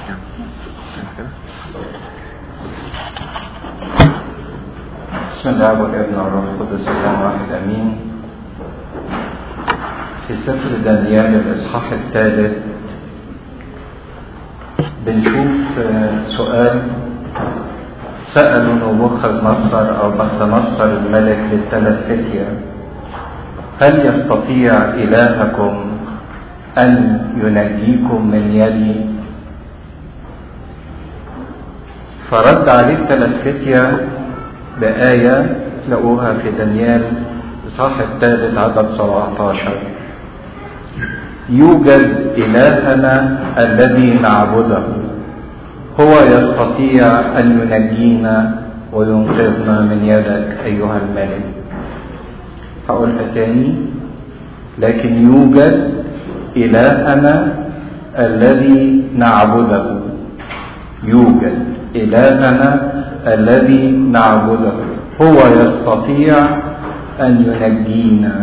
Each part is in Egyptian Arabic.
بسم الله والابن والروح القدس الله واحد امين في سفر دانيال الاصحاح الثالث بنشوف سؤال سألوا نبوخذ نصر او بخت نصر الملك للثلاث فتية هل يستطيع الهكم ان ينجيكم من يدي فرد عليه الثلاث فتية بآية تلاقوها في دانيال إصحاح الثالث عدد 17 يوجد إلهنا الذي نعبده هو يستطيع أن ينجينا وينقذنا من يدك أيها الملك هقولها تاني لكن يوجد إلهنا الذي نعبده يوجد إلهنا الذي نعبده هو يستطيع أن ينجينا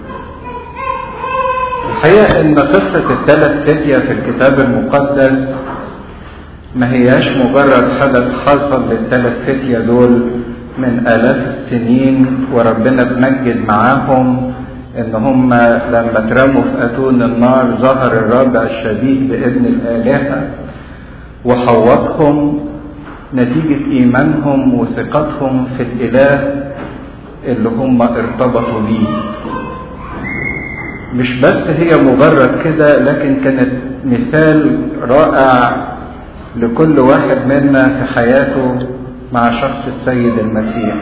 الحقيقة أن قصة الثلاث فتية في الكتاب المقدس ما هياش مجرد حدث حصل للثلاث فتية دول من آلاف السنين وربنا تمجد معاهم ان هم لما اترموا في اتون النار ظهر الرابع الشبيه بابن الالهه وحوطهم نتيجة إيمانهم وثقتهم في الإله اللي هم ارتبطوا بيه مش بس هي مجرد كده لكن كانت مثال رائع لكل واحد منا في حياته مع شخص السيد المسيح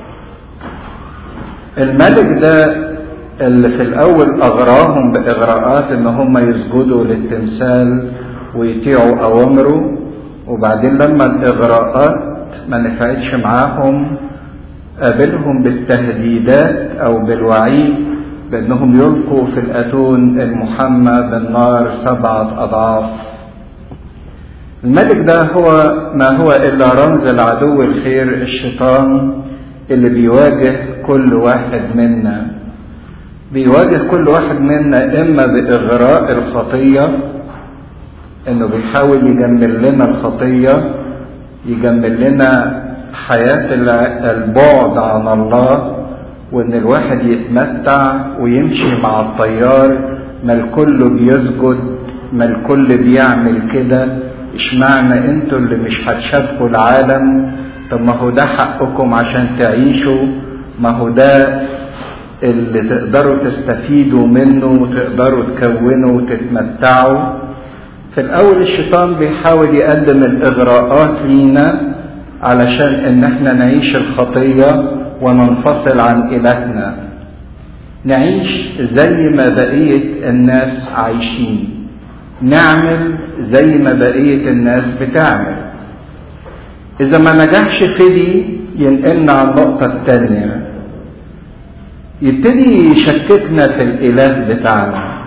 الملك ده اللي في الأول أغراهم بإغراءات إن هم يسجدوا للتمثال ويطيعوا أوامره وبعدين لما الإغراءات ما نفعتش معاهم قابلهم بالتهديدات أو بالوعيد بأنهم يلقوا في الأتون المحمى بالنار سبعة أضعاف الملك ده هو ما هو إلا رمز العدو الخير الشيطان اللي بيواجه كل واحد منا بيواجه كل واحد منا إما بإغراء الخطية انه بيحاول يجمل لنا الخطية يجمل لنا حياة البعد عن الله وان الواحد يتمتع ويمشي مع الطيار ما الكل بيسجد ما الكل بيعمل كده اشمعنى انتوا اللي مش هتشاركوا العالم طب ما هو ده حقكم عشان تعيشوا ما هو ده اللي تقدروا تستفيدوا منه وتقدروا تكونوا وتتمتعوا في الأول الشيطان بيحاول يقدم الإغراءات لينا علشان إن إحنا نعيش الخطية وننفصل عن إلهنا. نعيش زي ما بقية الناس عايشين. نعمل زي ما بقية الناس بتعمل. إذا ما نجحش في دي ينقلنا على النقطة التانية. يبتدي يشككنا في الإله بتاعنا.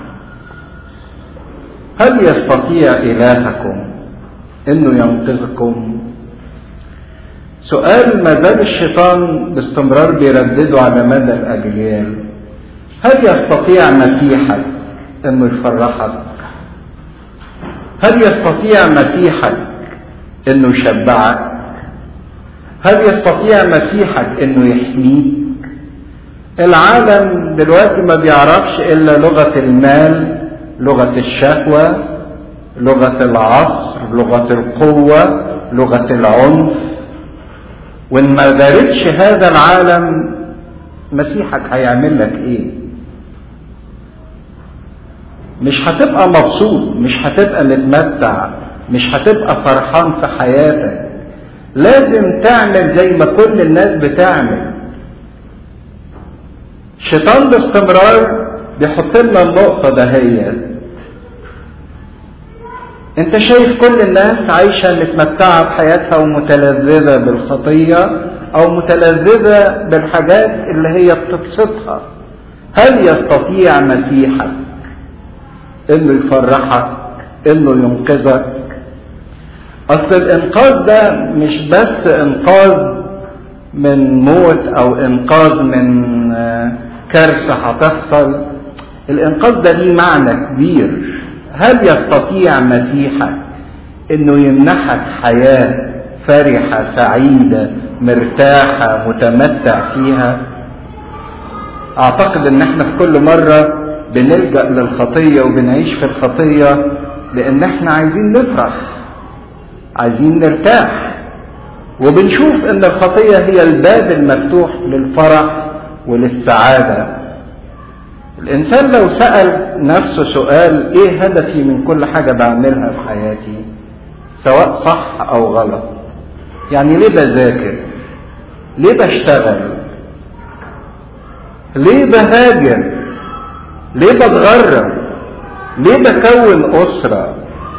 هل يستطيع إلهكم أنه ينقذكم؟ سؤال ما زال الشيطان باستمرار بيردده على مدى الأجيال هل يستطيع مسيحك أنه يفرحك؟ هل يستطيع مسيحك أنه يشبعك؟ هل يستطيع مسيحك أنه يحميك؟ العالم دلوقتي ما بيعرفش إلا لغة المال لغة الشهوة لغة العصر لغة القوة لغة العنف وإن ما دارتش هذا العالم مسيحك هيعمل لك إيه؟ مش هتبقى مبسوط مش هتبقى متمتع مش هتبقى فرحان في حياتك لازم تعمل زي ما كل الناس بتعمل الشيطان باستمرار بيحط لنا النقطة دهيت انت شايف كل الناس عايشة متمتعة بحياتها ومتلذذة بالخطية او متلذذة بالحاجات اللي هي بتبسطها هل يستطيع مسيحك انه يفرحك انه ينقذك اصل الانقاذ ده مش بس انقاذ من موت او انقاذ من كارثة هتحصل الانقاذ ده ليه معنى كبير هل يستطيع مسيحك انه يمنحك حياة فرحة سعيدة مرتاحة متمتع فيها اعتقد ان احنا في كل مرة بنلجأ للخطية وبنعيش في الخطية لان احنا عايزين نفرح عايزين نرتاح وبنشوف ان الخطية هي الباب المفتوح للفرح وللسعادة الانسان لو سأل نفسه سؤال ايه هدفي من كل حاجة بعملها في حياتي سواء صح او غلط يعني ليه بذاكر ليه بشتغل ليه بهاجر ليه بتغرب ليه بكون اسره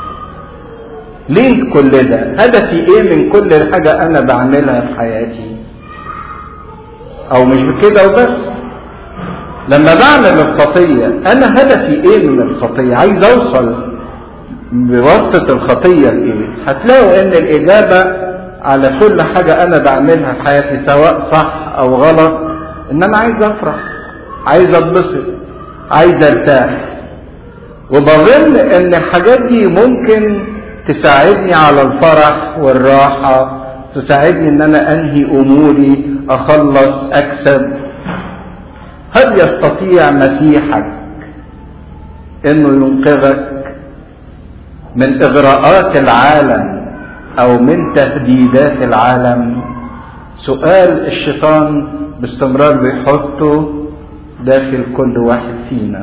ليه كل ده هدفي ايه من كل الحاجة انا بعملها في حياتي او مش بكده وبس لما بعمل الخطية انا هدفي ايه من الخطية عايز اوصل بواسطة الخطية لايه هتلاقوا ان الاجابة على كل حاجة انا بعملها في حياتي سواء صح او غلط ان انا عايز افرح عايز اتبسط عايز ارتاح وبظن ان الحاجات دي ممكن تساعدني على الفرح والراحة تساعدني ان انا انهي اموري اخلص اكسب هل يستطيع مسيحك انه ينقذك من اغراءات العالم او من تهديدات العالم سؤال الشيطان باستمرار بيحطه داخل كل واحد فينا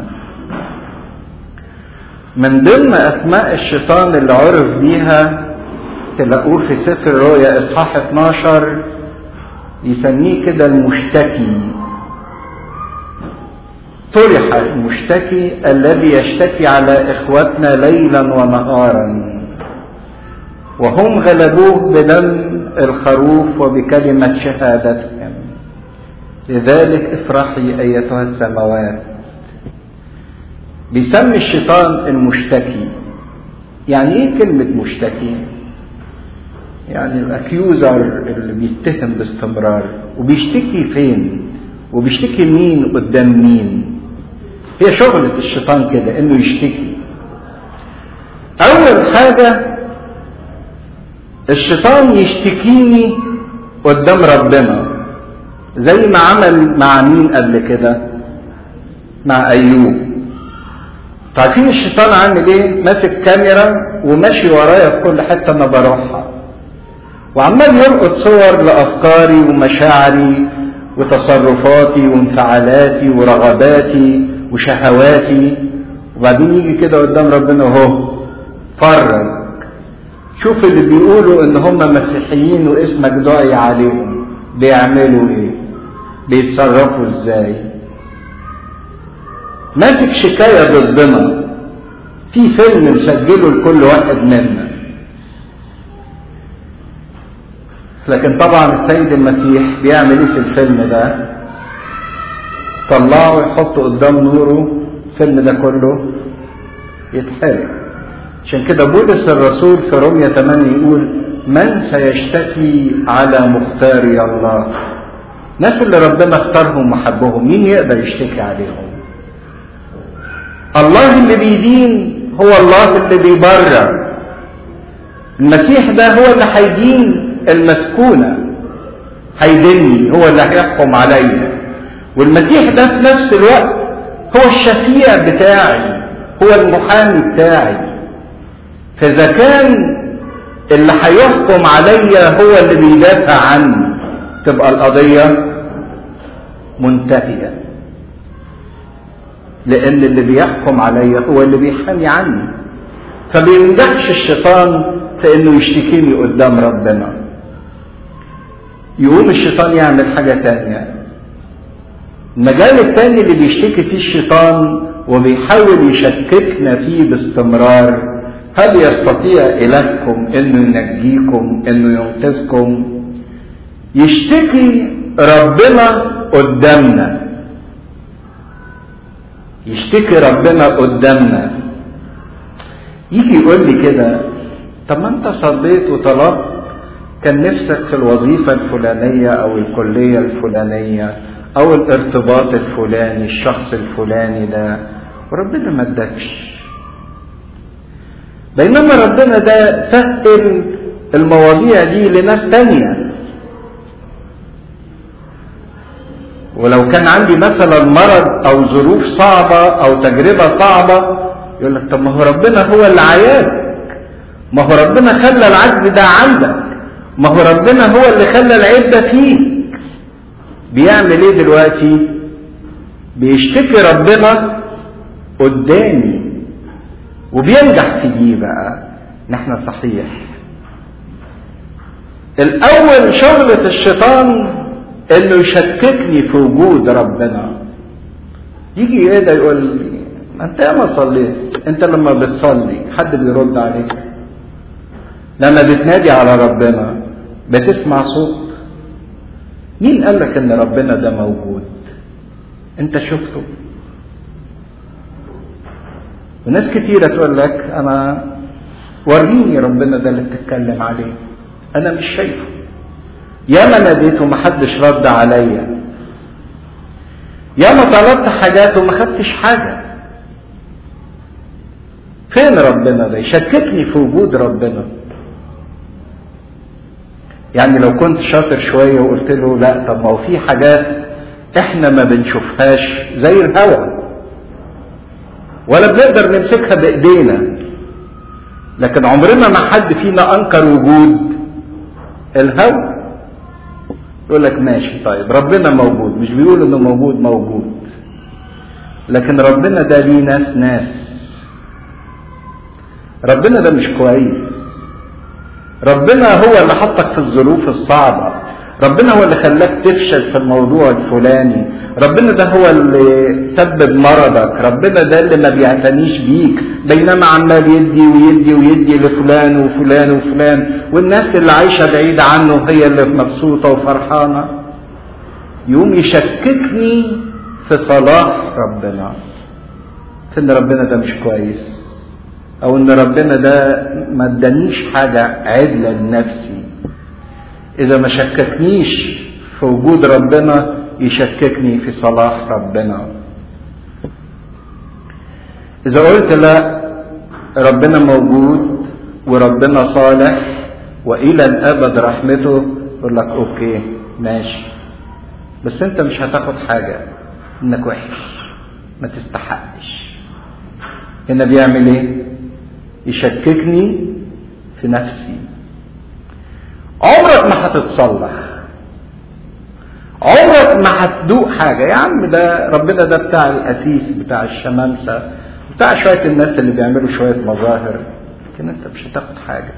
من ضمن اسماء الشيطان اللي عرف بيها تلاقوه في سفر الرؤيا اصحاح 12 يسميه كده المشتكي طرح المشتكي الذي يشتكي على اخوتنا ليلا ونهارا وهم غلبوه بدم الخروف وبكلمة شهادتهم لذلك افرحي ايتها السماوات بيسمي الشيطان المشتكي يعني ايه كلمة مشتكي يعني الاكيوزر اللي بيتهم باستمرار وبيشتكي فين وبيشتكي مين قدام مين هي شغلة الشيطان كده انه يشتكي اول حاجة الشيطان يشتكيني قدام ربنا زي ما عمل مع مين قبل كده مع ايوب عارفين الشيطان عامل ايه ماسك كاميرا وماشي ورايا في كل حته انا بروحها وعمال يلقط صور لافكاري ومشاعري وتصرفاتي وانفعالاتي ورغباتي وشهواتي وبعدين يجي كده قدام ربنا اهو فرج شوف اللي بيقولوا ان هم مسيحيين واسمك داعي عليهم بيعملوا ايه بيتصرفوا ازاي ماسك شكاية ضدنا في فيلم مسجله لكل واحد منا لكن طبعا السيد المسيح بيعمل ايه في الفيلم ده طلعه ويحطه قدام نوره الفيلم ده كله يتحرق عشان كده بولس الرسول في رومية 8 يقول من سيشتكي على مختاري الله الناس اللي ربنا اختارهم وحبهم مين يقدر يشتكي عليهم الله اللي بيدين هو الله اللي بيبرر المسيح ده هو اللي هيدين المسكونة هيدني هو اللي هيحكم عليا والمسيح ده في نفس الوقت هو الشفيع بتاعي هو المحامي بتاعي فإذا كان اللي هيحكم عليا هو اللي بيدافع عني تبقى القضية منتهية لأن اللي بيحكم عليا هو اللي بيحامي عني فبينجحش الشيطان في إنه يشتكيني قدام ربنا يقوم الشيطان يعمل حاجة تانية المجال التاني اللي بيشتكي فيه الشيطان وبيحاول يشككنا فيه باستمرار هل يستطيع إلهكم إنه ينجيكم إنه ينقذكم يشتكي ربنا قدامنا يشتكي ربنا قدامنا يجي يقول لي كده طب ما انت صليت وطلبت كان نفسك في الوظيفة الفلانية أو الكلية الفلانية أو الارتباط الفلاني الشخص الفلاني ده وربنا ما ادكش بينما ربنا ده سهل المواضيع دي لناس تانية ولو كان عندي مثلا مرض او ظروف صعبة او تجربة صعبة يقول لك طب ما هو ربنا هو اللي عياك ما هو ربنا خلى العجز ده عندك ما هو ربنا هو اللي خلى العيب ده فيك بيعمل ايه دلوقتي بيشتكي ربنا قدامي وبينجح في دي بقى ان احنا صحيح الاول شغلة الشيطان انه يشككني في وجود ربنا يجي ايه ده يقول لي ما انت ياما صليت انت لما بتصلي حد بيرد عليك لما بتنادي على ربنا بتسمع صوت مين قال لك ان ربنا ده موجود انت شفته وناس كتيرة تقول لك انا وريني ربنا ده اللي بتتكلم عليه انا مش شايفه ياما ناديته محدش رد عليا ياما طلبت حاجات وما خدتش حاجة فين ربنا ده يشككني في وجود ربنا يعني لو كنت شاطر شوية وقلت له لا طب ما هو في حاجات احنا ما بنشوفهاش زي الهوى ولا بنقدر نمسكها بايدينا لكن عمرنا ما حد فينا انكر وجود الهوى يقول لك ماشي طيب ربنا موجود مش بيقول انه موجود موجود لكن ربنا ده ليه ناس ناس ربنا ده مش كويس ربنا هو اللي حطك في الظروف الصعبة ربنا هو اللي خلاك تفشل في الموضوع الفلاني ربنا ده هو اللي سبب مرضك ربنا ده اللي ما بيعتنيش بيك بينما عمال يدي ويدي ويدي لفلان وفلان وفلان والناس اللي عايشة بعيدة عنه هي اللي مبسوطة وفرحانة يقوم يشككني في صلاح ربنا في ان ربنا ده مش كويس او ان ربنا ده ما ادانيش حاجة عدلة لنفسي اذا ما شككنيش في وجود ربنا يشككني في صلاح ربنا اذا قلت لا ربنا موجود وربنا صالح والى الابد رحمته يقول لك اوكي ماشي بس انت مش هتاخد حاجة انك وحش ما تستحقش هنا بيعمل ايه يشككني في نفسي عمرك ما هتتصلح عمرك ما هتدوق حاجة يا عم ده ربنا ده بتاع الأسيس بتاع الشمامسة بتاع شوية الناس اللي بيعملوا شوية مظاهر لكن انت مش هتاخد حاجة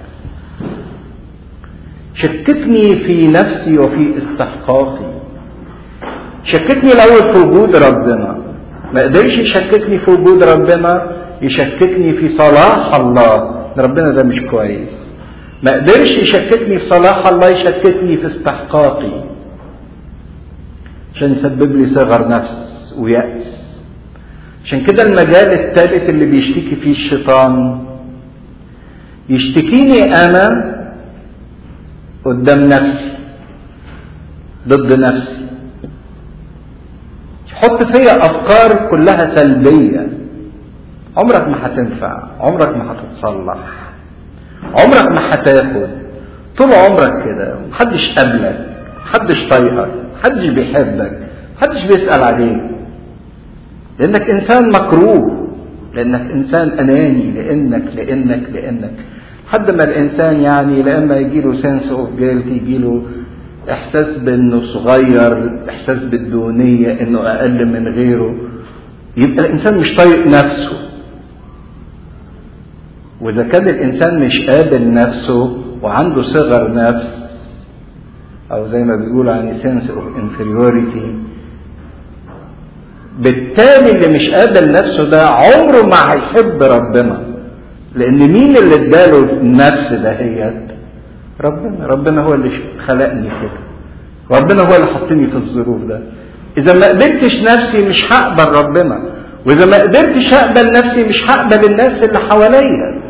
شككني في نفسي وفي استحقاقي شككني الأول في وجود ربنا ما قدرش يشككني في وجود ربنا يشككني في صلاح الله ربنا ده مش كويس ما قدرش يشككني في صلاح الله يشككني في استحقاقي عشان يسبب لي صغر نفس ويأس عشان كده المجال الثالث اللي بيشتكي فيه الشيطان يشتكيني انا قدام نفسي ضد نفسي يحط فيا افكار كلها سلبيه عمرك ما هتنفع عمرك ما هتتصلح عمرك ما هتاخد طول عمرك كده محدش قابلك محدش طايقك محدش بيحبك محدش بيسأل عليك لأنك إنسان مكروه لأنك إنسان أناني لأنك لأنك لأنك لحد ما الإنسان يعني لما يجيله سنس أوف جيلت يجيله إحساس بإنه صغير إحساس بالدونية إنه أقل من غيره يبقى الإنسان مش طايق نفسه وإذا كان الإنسان مش قابل نفسه وعنده صغر نفس أو زي ما بيقولوا يعني sense of inferiority بالتالي اللي مش قابل نفسه ده عمره ما هيحب ربنا لأن مين اللي اداله النفس دهيت ربنا ربنا هو اللي خلقني كده ربنا هو اللي حطني في الظروف ده إذا ما قبلتش نفسي مش هقبل ربنا وإذا ما قدرتش أقبل نفسي مش هقبل الناس اللي حواليا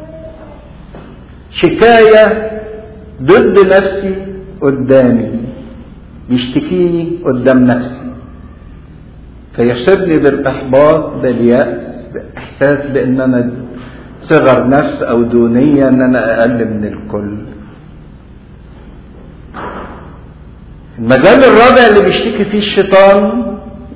شكاية ضد نفسي قدامي يشتكيني قدام نفسي فيصيبني بالإحباط باليأس بإحساس بأن أنا صغر نفس او دونية ان انا اقل من الكل المجال الرابع اللي بيشتكي فيه الشيطان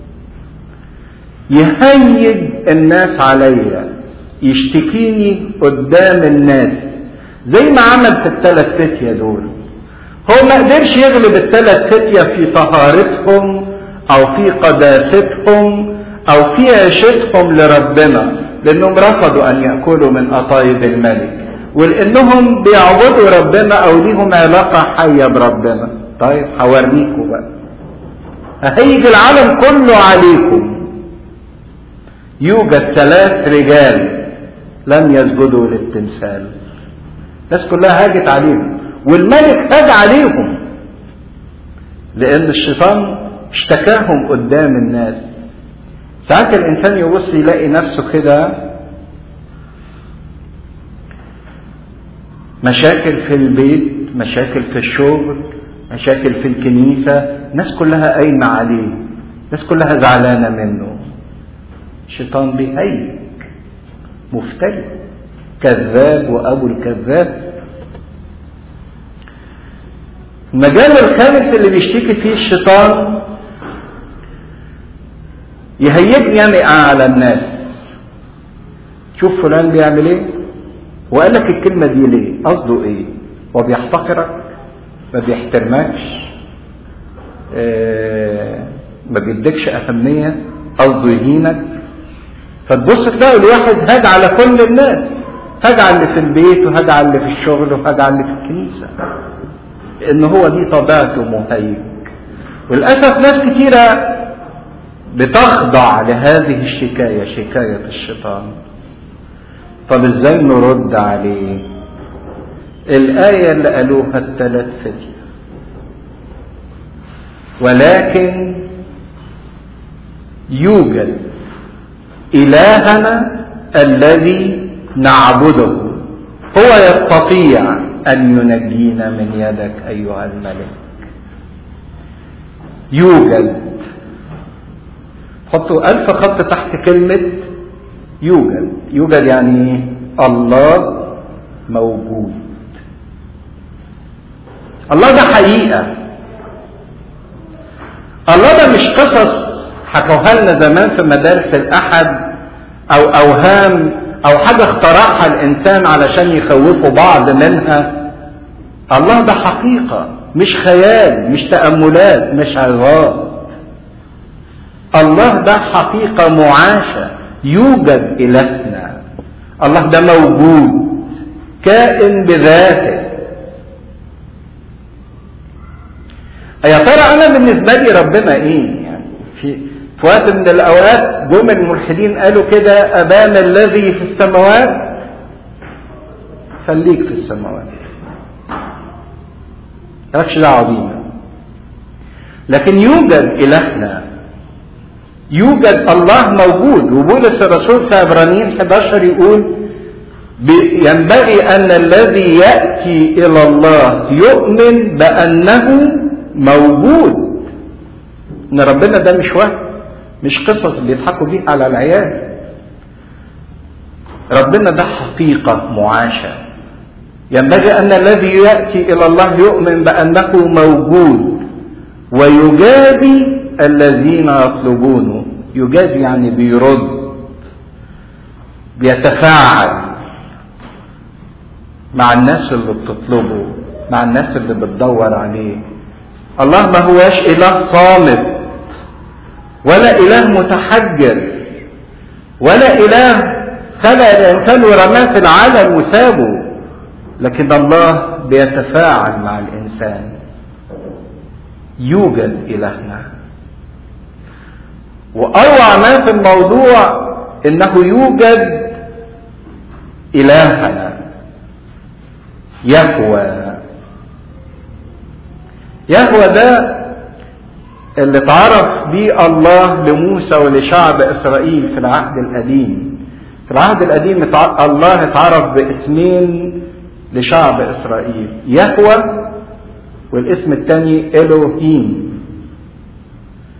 يهيج الناس عليا يشتكيني قدام الناس زي ما عمل في الثلاث فتية دول هو ما قدرش يغلب الثلاث فتية في طهارتهم او في قداستهم او في عيشتهم لربنا لانهم رفضوا ان ياكلوا من قطايب الملك ولانهم بيعبدوا ربنا او ليهم علاقه حيه بربنا طيب هوريكم بقى هيجي العالم كله عليكم يوجد ثلاث رجال لم يسجدوا للتمثال الناس كلها هاجت عليهم والملك هاج عليهم لان الشيطان اشتكاهم قدام الناس ساعات الانسان يبص يلاقي نفسه كده مشاكل في البيت مشاكل في الشغل مشاكل في الكنيسة الناس كلها قايمة عليه الناس كلها زعلانة منه الشيطان بيهيج مفتري كذاب وابو الكذاب المجال الخامس اللي بيشتكي فيه الشيطان يهيجني يعني على الناس شوف فلان بيعمل ايه وقال لك الكلمة دي ليه قصده ايه هو بيحتقرك ما بيحترمكش اه ما بيديكش أهمية قصده يهينك فتبص تلاقي الواحد هاج على كل الناس هاج على اللي في البيت وهاج على اللي في الشغل وهاج على اللي في الكنيسة ان هو دي طبيعته مهيج وللأسف ناس كتيرة بتخضع لهذه الشكاية شكاية الشيطان طب ازاي نرد عليه الآية اللي قالوها الثلاث فتية ولكن يوجد إلهنا الذي نعبده هو يستطيع أن ينجينا من يدك أيها الملك يوجد حطوا ألف خط تحت كلمة يوجد يوجد يعني الله موجود الله ده حقيقة الله ده مش قصص حكوها لنا زمان في مدارس الأحد أو أوهام أو حاجة اخترعها الإنسان علشان يخوفوا بعض منها الله ده حقيقة مش خيال مش تأملات مش عظات الله ده حقيقة معاشة يوجد إلهنا الله ده موجود كائن بذاته يا ترى انا بالنسبه لي ربنا ايه يعني في في وقت من الاوقات جم الملحدين قالوا كده ابانا الذي في السماوات خليك في السماوات مالكش دعوه بينا لكن يوجد الهنا يوجد الله موجود وبولس الرسول في عبرانيين 11 يقول ينبغي ان الذي ياتي الى الله يؤمن بانه موجود ان ربنا ده مش وهم مش قصص بيضحكوا بيها على العيال ربنا ده حقيقة معاشة ينبغي أن الذي يأتي إلى الله يؤمن بأنه موجود ويجازي الذين يطلبونه يجازي يعني بيرد بيتفاعل مع الناس اللي بتطلبه مع الناس اللي بتدور عليه الله ما هواش إله صامت ولا إله متحجر ولا إله خلق الإنسان ورماه في العالم وسابه لكن الله بيتفاعل مع الإنسان يوجد إلهنا وأروع ما في الموضوع إنه يوجد إلهنا يهوى يهوى ده اللي اتعرف بيه الله لموسى ولشعب اسرائيل في العهد القديم في العهد القديم الله اتعرف باسمين لشعب اسرائيل يهوى والاسم الثاني الوهيم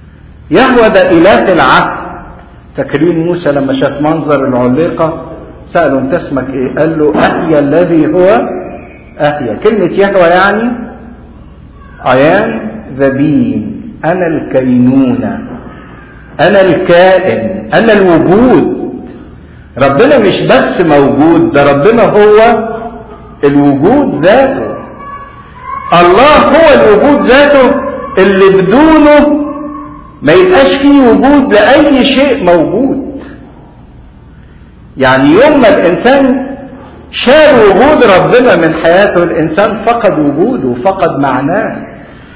يهوى ده اله العهد فاكرين موسى لما شاف منظر العليقه سأله انت اسمك ايه قال له احيا الذي هو احيا كلمة يهوى يعني I am the being انا الكينونة انا الكائن انا الوجود ربنا مش بس موجود ده ربنا هو الوجود ذاته الله هو الوجود ذاته اللي بدونه ما يبقاش فيه وجود لأي شيء موجود يعني يوم ما الإنسان شال وجود ربنا من حياته الإنسان فقد وجوده فقد معناه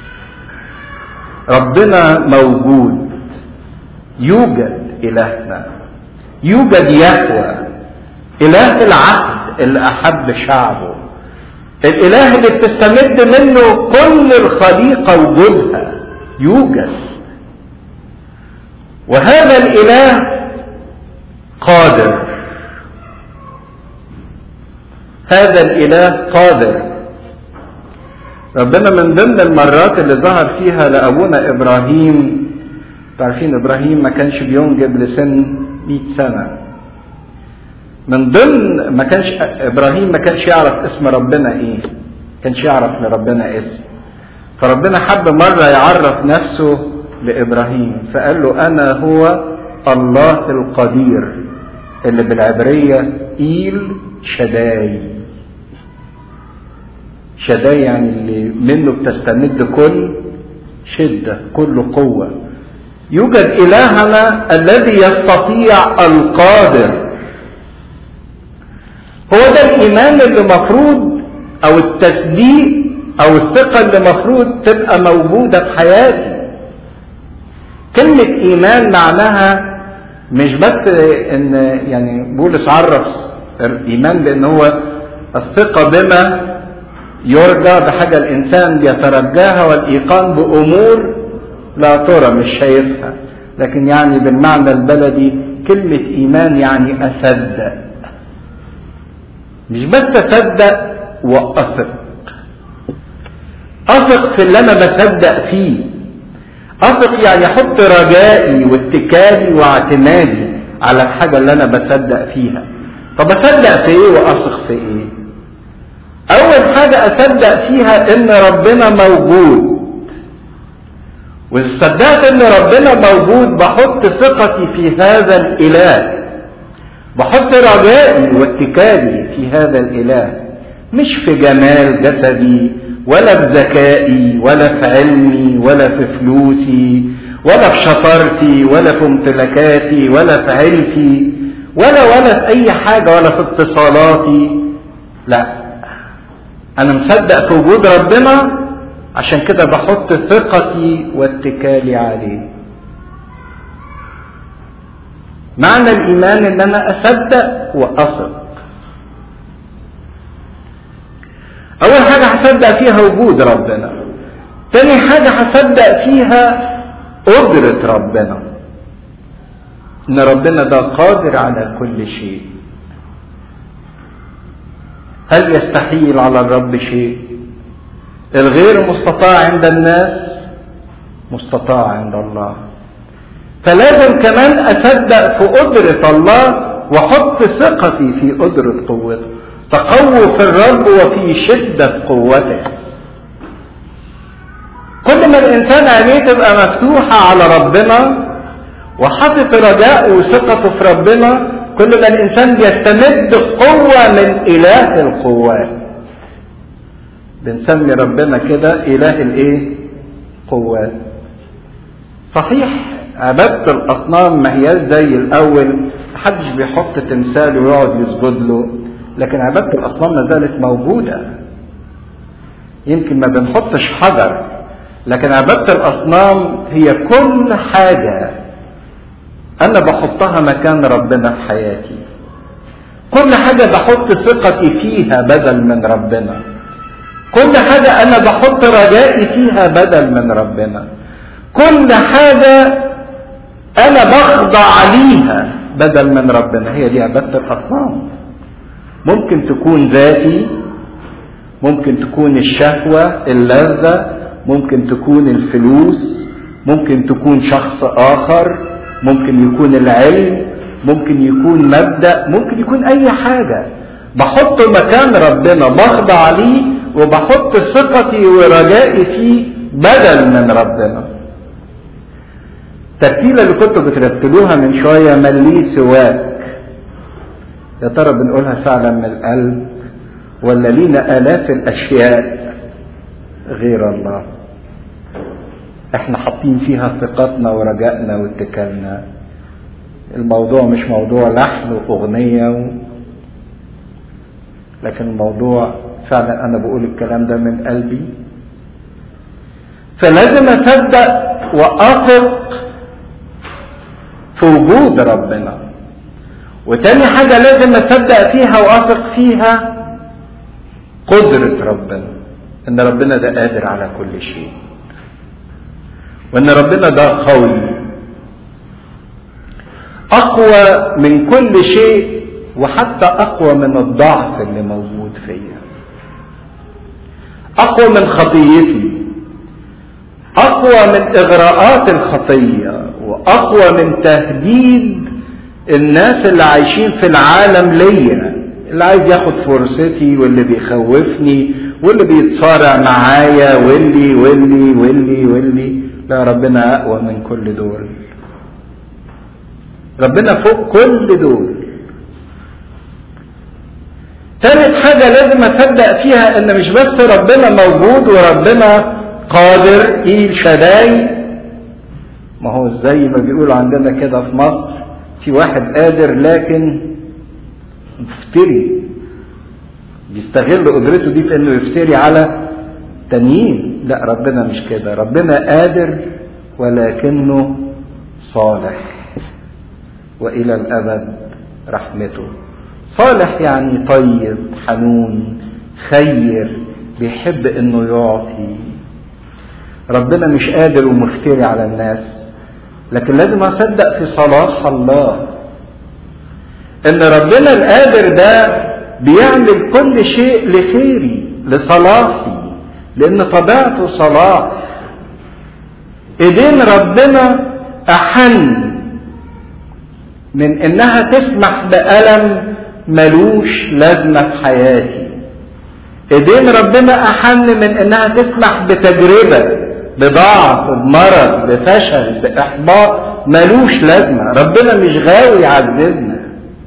ربنا موجود يوجد إلهنا يوجد يهوى إله العهد اللي أحب شعبه الإله اللي بتستمد منه كل الخليقة وجودها يوجد وهذا الإله قادر هذا الإله قادر ربنا من ضمن المرات اللي ظهر فيها لأبونا إبراهيم تعرفين إبراهيم ما كانش بينجب لسن 100 سنة من ضمن ما كانش إبراهيم ما كانش يعرف اسم ربنا إيه كانش يعرف لربنا اسم فربنا حب مرة يعرف نفسه لإبراهيم فقال له أنا هو الله القدير اللي بالعبرية إيل شداي شداي يعني اللي منه بتستمد كل شدة كل قوة يوجد إلهنا الذي يستطيع القادر هو ده الإيمان اللي مفروض أو التصديق أو الثقة اللي مفروض تبقى موجودة في حياتي كلمة إيمان معناها مش بس إن يعني بولس عرف الإيمان بأن هو الثقة بما يرجى بحاجة الإنسان بيترجاها والإيقان بأمور لا ترى مش شايفها لكن يعني بالمعنى البلدي كلمة إيمان يعني أصدق مش بس أصدق وأثق أثق في اللي أنا بصدق فيه أثق يعني أحط رجائي واتكالي واعتمادي على الحاجة اللي أنا بصدق فيها طب أصدق في إيه وأثق في إيه؟ أول حاجة أصدق فيها إن ربنا موجود وإذا صدقت إن ربنا موجود بحط ثقتي في هذا الإله بحط رجائي واتكالي في هذا الإله مش في جمال جسدي ولا في ذكائي ولا في علمي ولا في فلوسي ولا في شطارتي ولا في امتلاكاتي ولا في عيلتي ولا ولا في أي حاجة ولا في اتصالاتي لا أنا مصدق في وجود ربنا عشان كده بحط ثقتي واتكالي عليه معنى الإيمان إن أنا أصدق وأثق أول حاجة هصدق فيها وجود ربنا تاني حاجة هصدق فيها قدرة ربنا إن ربنا ده قادر على كل شيء هل يستحيل على الرب شيء الغير مستطاع عند الناس مستطاع عند الله فلازم كمان اصدق في قدرة الله واحط ثقتي في قدرة قوته تقووا في الرب وفي شدة قوته كل ما الانسان عينيه تبقى مفتوحة على ربنا وحاطط رجاءه وثقته في ربنا كل ما الانسان بيستمد قوة من اله القوات بنسمي ربنا كده اله الايه قوات صحيح عبادة الاصنام ما هياش زي الاول محدش بيحط تمثال ويقعد يسجد له لكن عبادة الاصنام ما زالت موجودة يمكن ما بنحطش حجر لكن عبادة الاصنام هي كل حاجة انا بحطها مكان ربنا في حياتي كل حاجة بحط ثقتي فيها بدل من ربنا كل حاجة انا بحط رجائي فيها بدل من ربنا كل حاجة انا بخضع ليها بدل من ربنا هي دي عبادة الاصنام ممكن تكون ذاتي ممكن تكون الشهوة اللذة ممكن تكون الفلوس ممكن تكون شخص اخر ممكن يكون العلم ممكن يكون مبدأ ممكن يكون أي حاجة بحط مكان ربنا بخضع ليه وبحط ثقتي ورجائي فيه بدل من ربنا الترتيلة اللي كنتوا بترتلوها من شوية من لي سواك يا ترى بنقولها فعلا من القلب ولا لينا آلاف الأشياء غير الله احنا حاطين فيها ثقتنا ورجائنا واتكالنا الموضوع مش موضوع لحن وأغنية و... لكن الموضوع فعلا أنا بقول الكلام ده من قلبي فلازم أصدق وأثق في وجود ربنا وتاني حاجة لازم أصدق فيها وأثق فيها قدرة ربنا إن ربنا ده قادر على كل شيء وإن ربنا ده قوي أقوى من كل شيء وحتى أقوى من الضعف اللي موجود فيا أقوى من خطيتي أقوى من إغراءات الخطية وأقوى من تهديد الناس اللي عايشين في العالم ليا اللي عايز ياخد فرصتي واللي بيخوفني واللي بيتصارع معايا واللي واللي واللي واللي لا ربنا أقوى من كل دول ربنا فوق كل دول ثالث حاجة لازم أصدق فيها إن مش بس ربنا موجود وربنا قادر إيل شداي ما هو زي ما بيقولوا عندنا كده في مصر في واحد قادر لكن مفتري بيستغل قدرته دي في انه يفتري على تانيين لا ربنا مش كده ربنا قادر ولكنه صالح والى الابد رحمته صالح يعني طيب حنون خير بيحب انه يعطي ربنا مش قادر ومفتري على الناس لكن لازم اصدق في صلاح الله ان ربنا القادر ده بيعمل كل شيء لخيري لصلاحي لان طبيعته صلاح ايدين ربنا احن من انها تسمح بألم ملوش لازمة في حياتي ايدين ربنا احن من انها تسمح بتجربة بضعف بمرض بفشل باحباط ملوش لازمة ربنا مش غاوي يعذبنا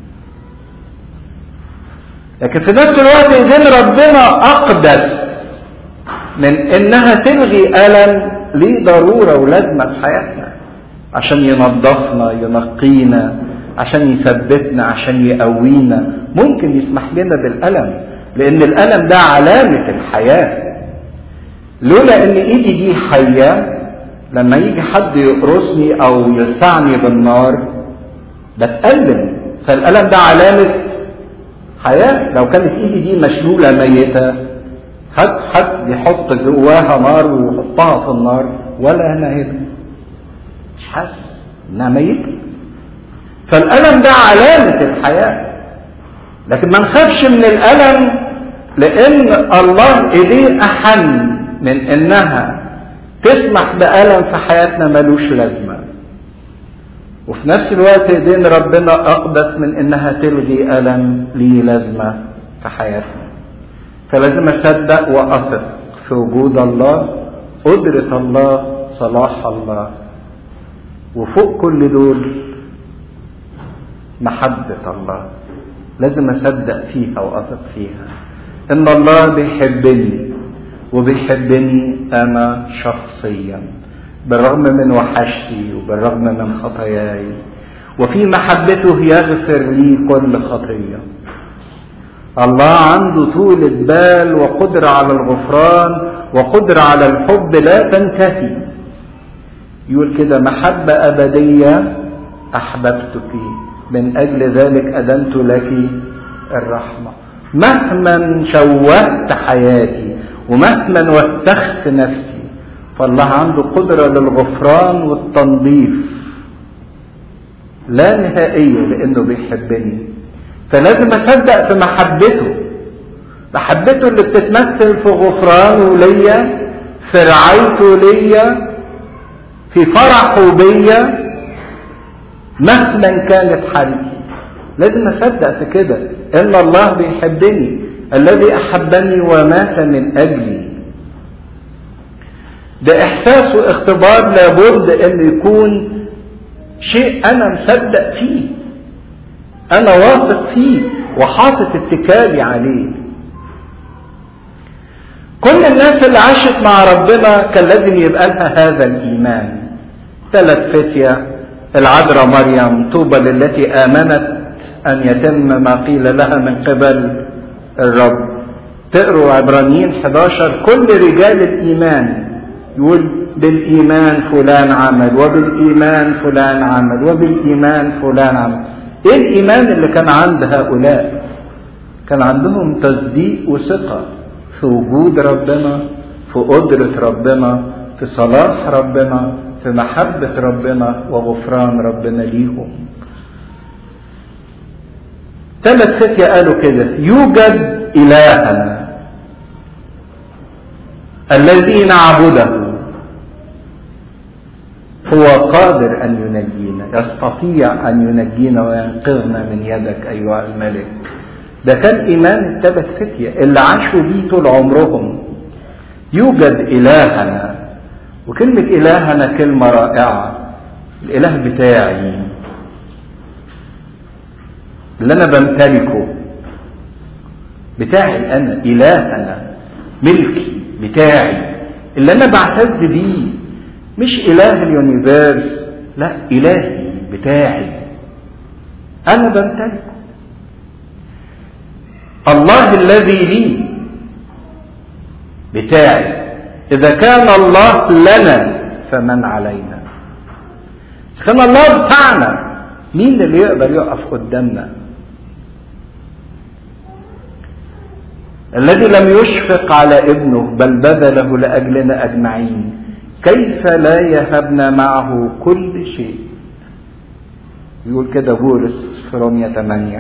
لكن في نفس الوقت ايدين ربنا اقدس من انها تلغي الم ليه ضروره ولازمه في حياتنا عشان ينظفنا ينقينا عشان يثبتنا عشان يقوينا ممكن يسمح لنا بالالم لان الالم ده علامه الحياه لولا ان ايدي دي حيه لما يجي حد يقرصني او يلسعني بالنار بتألم فالالم ده علامه حياة لو كانت ايدي دي مشلولة ميتة هات حد يحط جواها نار ويحطها في النار ولا انا هنا مش حاسس انها ميتة فالألم ده علامة الحياة لكن ما نخافش من الألم لأن الله إيديه أحن من إنها تسمح بألم في حياتنا ملوش لازمة وفي نفس الوقت ايدين ربنا اقدس من انها تلغي الم ليه لازمه في حياتنا فلازم اصدق واثق في وجود الله قدره الله صلاح الله وفوق كل دول محبه الله لازم اصدق فيها واثق فيها ان الله بيحبني وبيحبني انا شخصيا بالرغم من وحشتي وبالرغم من خطاياي وفي محبته يغفر لي كل خطيه الله عنده طولة بال وقدرة على الغفران وقدرة على الحب لا تنتهي يقول كده محبة أبدية أحببتك من أجل ذلك أدنت لك الرحمة مهما شوهت حياتي ومهما وسخت نفسي فالله عنده قدرة للغفران والتنظيف لا نهائية لأنه بيحبني فلازم أصدق في محبته محبته اللي بتتمثل في غفرانه ليا في رعايته ليا في فرحه بيا مهما كانت حالتي لازم اصدق في كده ان الله بيحبني الذي احبني ومات من اجلي ده احساس واختبار لابد ان يكون شيء انا مصدق فيه انا واثق فيه وحاطط اتكالي عليه كل الناس اللي عاشت مع ربنا كان لازم يبقى لها هذا الايمان ثلاث فتية العذراء مريم طوبى للتي امنت ان يتم ما قيل لها من قبل الرب تقروا عبرانيين 11 كل رجال الايمان يقول بالايمان فلان عمل وبالايمان فلان عمل وبالايمان فلان عمل ايه الايمان اللي كان عند هؤلاء كان عندهم تصديق وثقه في وجود ربنا في قدره ربنا في صلاح ربنا في محبه ربنا وغفران ربنا ليهم ثلاث فتية قالوا كده يوجد إلهنا الذي نعبده هو قادر أن ينجينا يستطيع أن ينجينا وينقذنا من يدك أيها الملك ده كان إيمان الثلاث فتية اللي عاشوا بيه طول عمرهم يوجد إلهنا وكلمة إلهنا كلمة رائعة الإله بتاعي اللي أنا بمتلكه بتاعي أنا إلهنا ملكي بتاعي اللي أنا بعتز بيه مش إله اليونيفيرس لا إلهي بتاعي أنا بمتلكه الله الذي لي بتاعي إذا كان الله لنا فمن علينا إذا كان الله بتاعنا مين اللي يقدر يقف قدامنا الذي لم يشفق على ابنه بل بذله لأجلنا أجمعين كيف لا يهبنا معه كل شيء يقول كده بولس في رومية 8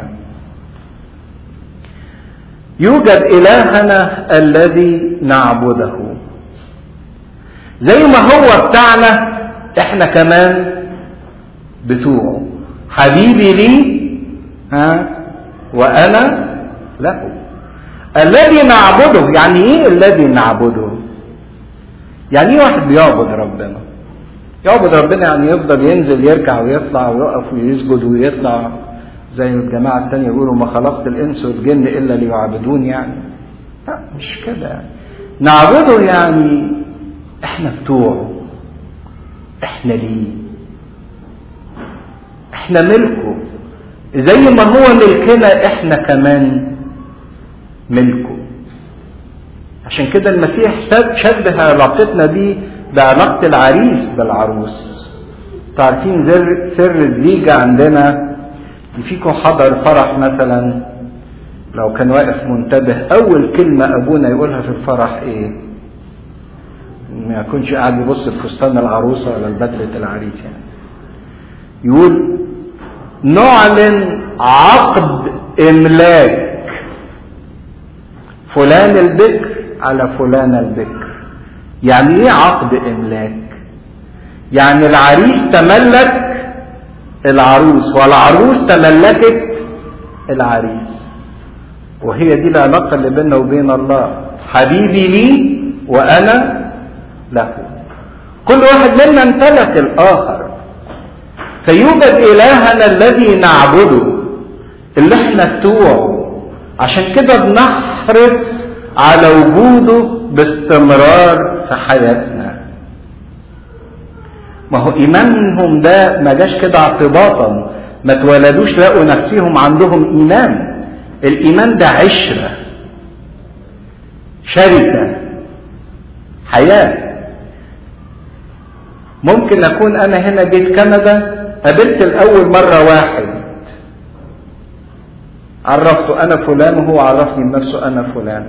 يوجد إلهنا الذي نعبده زي ما هو بتاعنا احنا كمان بتوعه حبيبي لي ها وانا له الذي نعبده يعني ايه الذي نعبده يعني ايه واحد بيعبد ربنا يعبد ربنا يعني يفضل ينزل يركع ويطلع ويقف ويسجد ويطلع زي الجماعة التانية يقولوا ما خلقت الإنس والجن إلا ليعبدون يعني لا مش كده نعبده يعني احنا بتوعه احنا ليه احنا ملكه زي ما هو ملكنا احنا كمان ملكه عشان كده المسيح شبه علاقتنا بيه بعلاقة العريس بالعروس تعرفين سر الزيجة عندنا فيكم حضر فرح مثلا لو كان واقف منتبه أول كلمة أبونا يقولها في الفرح إيه؟ ما يكونش قاعد يبص في فستان العروسة ولا بدلة العريس يعني. يقول نعلن عقد إملاك فلان البكر على فلان البكر يعني ايه عقد املاك يعني العريس تملك العروس والعروس تملكت العريس وهي دي العلاقة اللي بيننا وبين الله حبيبي لي وأنا له كل واحد منا امتلك الآخر فيوجد إلهنا الذي نعبده اللي احنا بتوعه عشان كده بنحرص على وجوده باستمرار في حياتنا ما هو ايمانهم ده ما جاش كده اعتباطا ما اتولدوش لقوا نفسهم عندهم ايمان الايمان ده عشره شركه حياه ممكن اكون انا هنا جيت كندا قابلت الاول مره واحد عرفته انا فلان وهو عرفني بنفسه انا فلان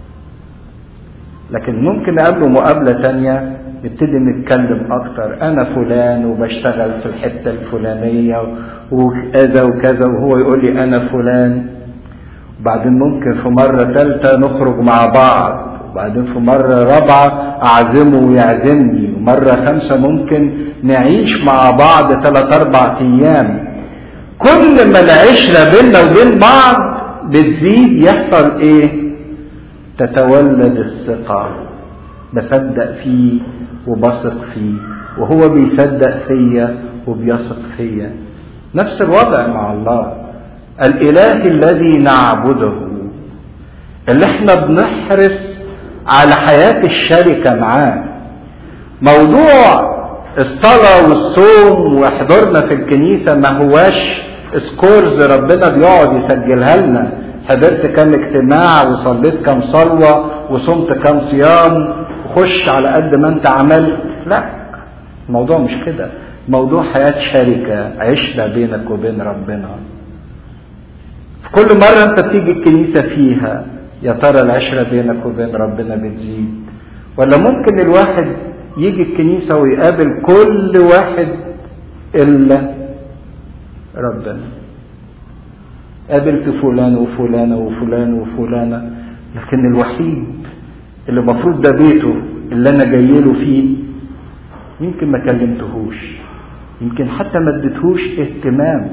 لكن ممكن اقابله مقابله تانية نبتدي نتكلم اكتر انا فلان وبشتغل في الحته الفلانيه وكذا وكذا وهو يقول لي انا فلان وبعدين ممكن في مره ثالثه نخرج مع بعض وبعدين في مرة رابعة أعزمه ويعزمني ومرة خمسة ممكن نعيش مع بعض ثلاث أربع أيام كل ما العشرة بيننا وبين بعض بتزيد يحصل إيه؟ تتولد الثقة بصدق فيه وبثق فيه وهو بيصدق فيا وبيثق فيا نفس الوضع مع الله الاله الذي نعبده اللي احنا بنحرص على حياة الشركة معاه موضوع الصلاة والصوم وحضورنا في الكنيسة ما هواش سكورز ربنا بيقعد يسجلها لنا حضرت كام اجتماع وصليت كام صلوة وصمت كام صيام وخش على قد ما انت عملت لا الموضوع مش كده موضوع حياة شركة عشرة بينك وبين ربنا في كل مرة انت بتيجي الكنيسة فيها يا ترى العشرة بينك وبين ربنا بتزيد ولا ممكن الواحد يجي الكنيسة ويقابل كل واحد إلا ربنا قابلت فلان وفلانة وفلان وفلانة لكن الوحيد اللي المفروض ده بيته اللي أنا جاي له فيه يمكن ما كلمتهوش يمكن حتى ما اديتهوش اهتمام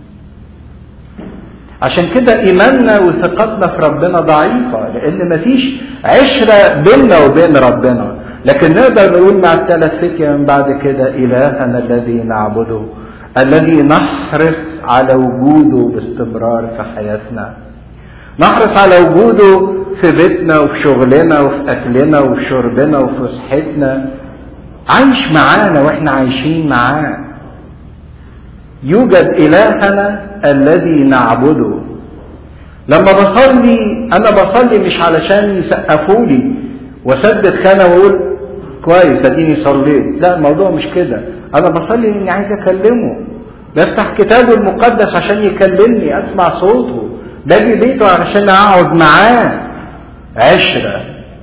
عشان كده ايماننا وثقتنا في ربنا ضعيفة لان مفيش عشرة بيننا وبين ربنا لكن نقدر نقول مع الثلاث فتية من بعد كده الهنا الذي نعبده الذي نحرص على وجوده باستمرار في حياتنا نحرص على وجوده في بيتنا وفي شغلنا وفي اكلنا وفي شربنا وفي صحتنا عايش معانا واحنا عايشين معاه يوجد إلهنا الذي نعبده لما بصلي أنا بصلي مش علشان يسقفوا لي وسدد خانة وأقول كويس أديني صليت لا الموضوع مش كده أنا بصلي إني عايز أكلمه بفتح كتابه المقدس عشان يكلمني أسمع صوته باجي بيته علشان أقعد معاه عشرة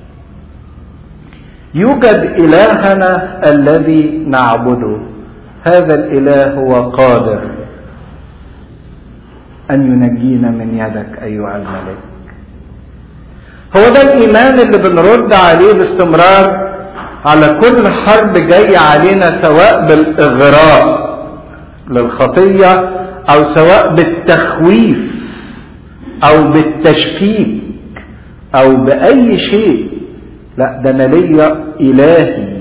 يوجد إلهنا الذي نعبده هذا الإله هو قادر أن ينجينا من يدك أيها الملك هو ده الإيمان اللي بنرد عليه باستمرار على كل حرب جاية علينا سواء بالإغراء للخطية أو سواء بالتخويف أو بالتشكيك أو بأي شيء لا ده أنا ليا إلهي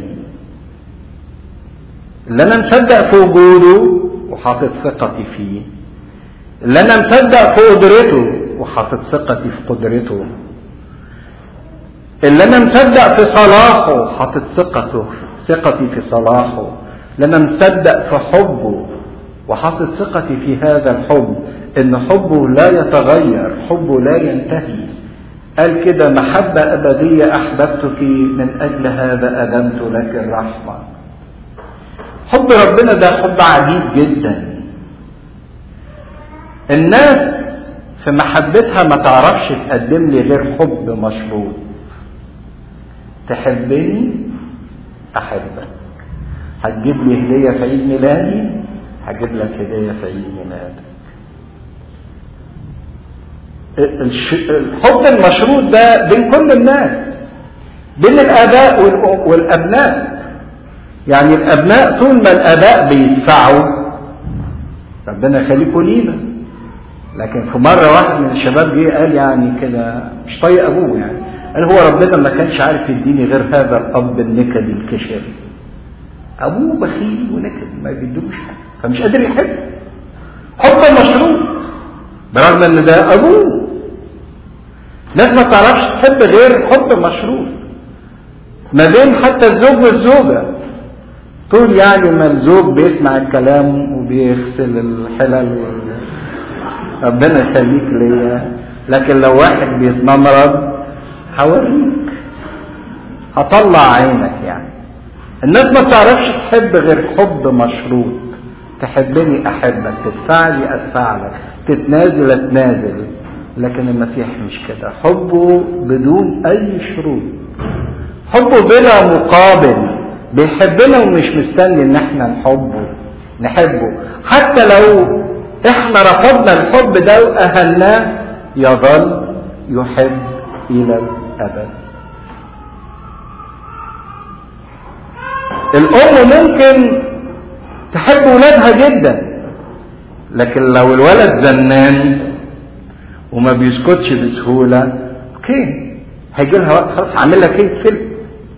اللي انا مصدق في وجوده وحاطط ثقتي فيه اللي انا مصدق في قدرته وحاطط ثقتي في قدرته اللي انا مصدق في صلاحه وحاطط ثقته ثقتي في صلاحه اللي انا مصدق في حبه وحاطط ثقتي في هذا الحب ان حبه لا يتغير حبه لا ينتهي قال كده محبة أبدية أحببتك من أجل هذا أدمت لك الرحمة حب ربنا ده حب عجيب جدا الناس في محبتها ما تعرفش تقدم لي غير حب مشروط تحبني احبك هتجيب لي هديه في عيد ميلادي هجيب لك هديه في عيد ميلادك الحب المشروط ده بين كل الناس بين الاباء والابناء يعني الابناء طول ما الاباء بيدفعوا ربنا يخليكم لينا لكن في مره واحد من الشباب جه قال يعني كده مش طايق ابوه يعني قال هو ربنا ما كانش عارف يديني غير هذا الاب النكدي الكشري ابوه بخيل ونكد ما بيدوش حاجه فمش قادر يحب حب مشروط برغم ان ده ابوه ناس ما تعرفش تحب غير حب مشروط ما بين حتى الزوج والزوجه طول يعني ما الزوج بيسمع الكلام وبيغسل الحلل ربنا يخليك ليا لكن لو واحد بيتنمرض هوريك هطلع عينك يعني الناس ما بتعرفش تحب غير حب مشروط تحبني احبك تدفع لي ادفع لك تتنازل اتنازل لكن المسيح مش كده حبه بدون اي شروط حبه بلا مقابل بيحبنا ومش مستني ان احنا نحبه نحبه حتى لو احنا رفضنا الحب ده واهلناه يظل يحب الى الابد الام ممكن تحب ولادها جدا لكن لو الولد زنان وما بيسكتش بسهولة اوكي هيجي لها وقت خلاص هعمل لك ايه فيلم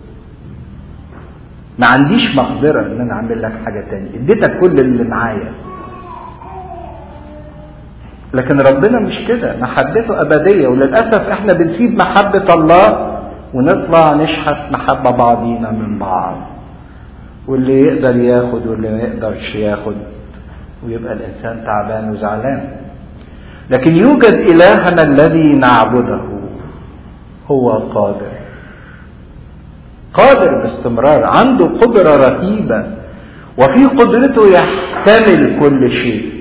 ما عنديش مقدرة ان انا اعمل لك حاجة تانية اديتك كل اللي معايا لكن ربنا مش كده محبته أبدية وللأسف احنا بنسيب محبة الله ونطلع نشحت محبة بعضينا من بعض واللي يقدر ياخد واللي ما يقدرش ياخد ويبقى الإنسان تعبان وزعلان لكن يوجد إلهنا الذي نعبده هو قادر قادر باستمرار عنده قدرة رهيبة وفي قدرته يحتمل كل شيء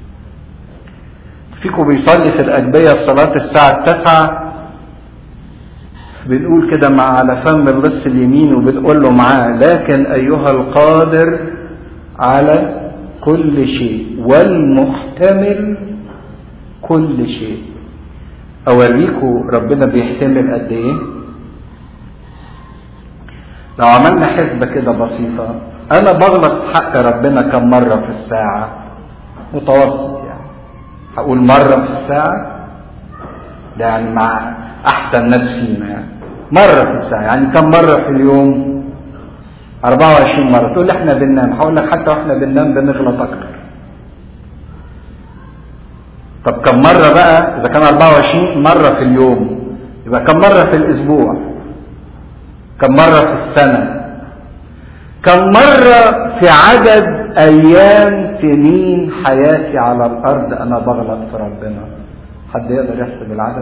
فيكم بيصلي في الأجبية في صلاة الساعة التاسعة بنقول كده مع على فم اللص اليمين وبنقول له معاه لكن أيها القادر على كل شيء والمحتمل كل شيء أوريكم ربنا بيحتمل قد إيه لو عملنا حسبة كده بسيطة أنا بغلط في حق ربنا كم مرة في الساعة متوسط يعني هقول مرة في الساعة ده يعني مع أحسن ناس فينا يعني مرة في الساعة يعني كم مرة في اليوم 24 مرة تقول لي احنا بننام هقول لك حتى واحنا بننام بنغلط أكتر طب كم مرة بقى إذا كان 24 مرة في اليوم يبقى كم مرة في الأسبوع كم مرة في السنة كم مرة في عدد أيام سنين حياتي على الأرض أنا بغلط في ربنا حد يقدر يحسب العدد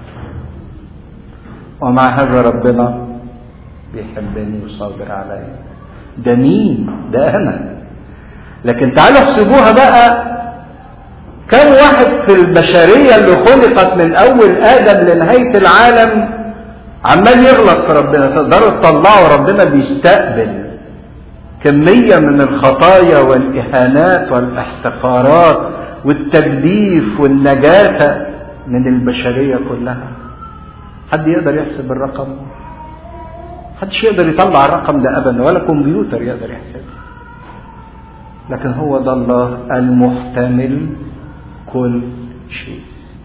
ومع هذا ربنا بيحبني وصابر عليا ده مين ده أنا لكن تعالوا احسبوها بقى كم واحد في البشرية اللي خلقت من أول آدم لنهاية العالم عمال يغلط في ربنا تقدروا تطلعوا ربنا بيستقبل كمية من الخطايا والإهانات والاحتقارات والتجديف والنجاسة من البشرية كلها حد يقدر يحسب الرقم حدش يقدر يطلع الرقم ده أبدا ولا كمبيوتر يقدر يحسبه لكن هو ده الله المحتمل كل شيء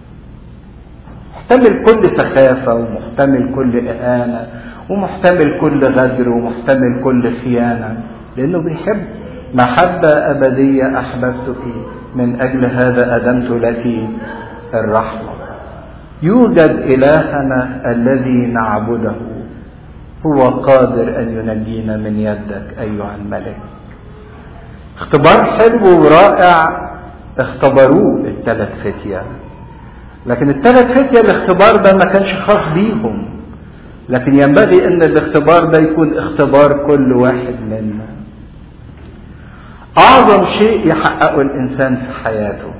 محتمل كل سخافة ومحتمل كل إهانة ومحتمل كل غدر ومحتمل كل خيانة لأنه بيحب محبة أبدية أحببتك من أجل هذا أدمت لك الرحمة يوجد إلهنا الذي نعبده هو قادر أن ينجينا من يدك أيها الملك اختبار حلو ورائع اختبروه الثلاث فتية لكن الثلاث فتية الاختبار ده ما كانش خاص بيهم لكن ينبغي ان الاختبار ده يكون اختبار كل واحد منا اعظم شيء يحققه الانسان في حياته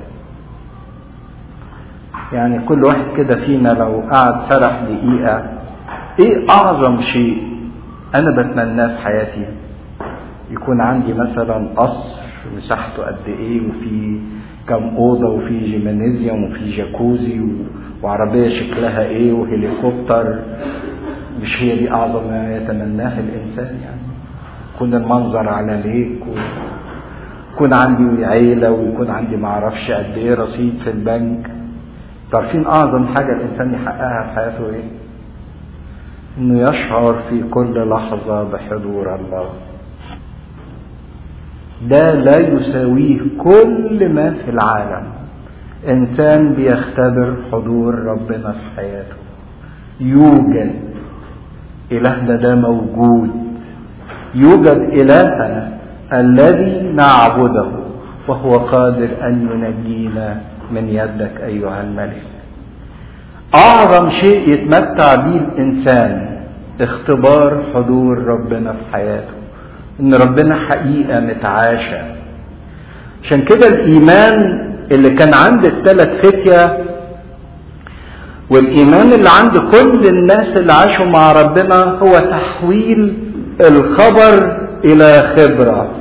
يعني كل واحد كده فينا لو قعد سرح دقيقة ايه اعظم شيء انا بتمناه في حياتي يكون عندي مثلا قصر مساحته قد ايه وفي كم اوضه وفي جيمانيزيوم وفي جاكوزي و... وعربيه شكلها ايه وهليكوبتر مش هي دي اعظم ما يتمناه الانسان يعني يكون المنظر على ليك ويكون عندي عيله ويكون عندي معرفش قد ايه رصيد في البنك عارفين اعظم حاجه الانسان يحققها في حياته ايه انه يشعر في كل لحظه بحضور الله ده لا يساويه كل ما في العالم انسان بيختبر حضور ربنا في حياته يوجد الهنا ده موجود يوجد الهنا الذي نعبده وهو قادر ان ينجينا من يدك ايها الملك اعظم شيء يتمتع به الانسان اختبار حضور ربنا في حياته ان ربنا حقيقه متعاشه عشان كده الايمان اللي كان عند الثلاث فتيه والايمان اللي عند كل الناس اللي عاشوا مع ربنا هو تحويل الخبر الى خبره